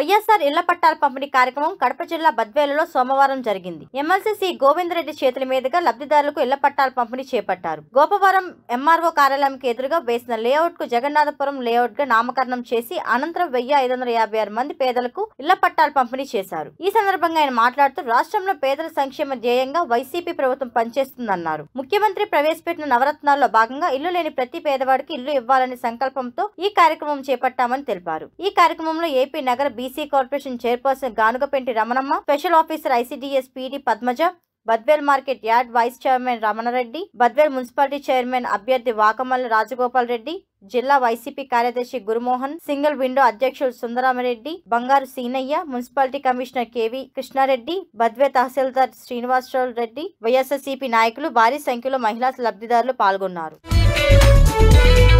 వైఎస్ఆర్ ఇళ్ల పట్టాల పంపిణీ కార్యక్రమం కడప జిల్లా బద్వేలులో సోమవారం జరిగింది ఎమ్మెల్సీ సి గోవిందరెడ్డి చేతుల మీదుగా లబ్ధిదారులకు ఇళ్ల పట్టాల పంపిణీ చేపట్టారు గోపవరం ఎంఆర్ఓ కార్యాలయంకి ఎదురుగా వేసిన లేఅవుట్ కు జగన్నాథపురం లేఅవుట్ గా నామకరణం చేసి అనంతరం వెయ్యి ఐదు వందల యాభై ఆరు మంది పేదలకు ఇళ్ల పట్టాలు పంపిణీ చేశారు ఈ సందర్భంగా ఆయన మాట్లాడుతూ రాష్ట్రంలో పేదల సంక్షేమ ధ్యేయంగా వైసీపీ ప్రభుత్వం పనిచేస్తుందన్నారు ముఖ్యమంత్రి ప్రవేశపెట్టిన నవరత్నాల్లో భాగంగా ఇల్లు లేని ప్రతి పేదవాడికి ఇల్లు ఇవ్వాలనే సంకల్పంతో ఈ కార్యక్రమం చేపట్టామని తెలిపారు ఈ కార్యక్రమంలో ఏపీ నగర BC corporation chairperson Ganugapenti Ramanamma special officer ICDS PD Padmaja Badvel market yard vice chairman Ramanareddy Badvel municipality chairman అభ్యర్థి వాకమల్ల రాజగోపాల్ రెడ్డి జిల్లా వైసీపీ కార్యదర్శి గురుమోహన్ సింగిల్ విండో అధ్యక్షుడు Sundaramareddy Bangaru Seenaiah municipality commissioner KV Krishnareddy బద్వే తహసీల్దార్ శ్రీనివాసరావు రెడ్డి వైఎస్ఆర్సీపీ నాయకులు భారీ సంఖ్యలో మహిళా లబ్ధిదారులు పాల్గొన్నారు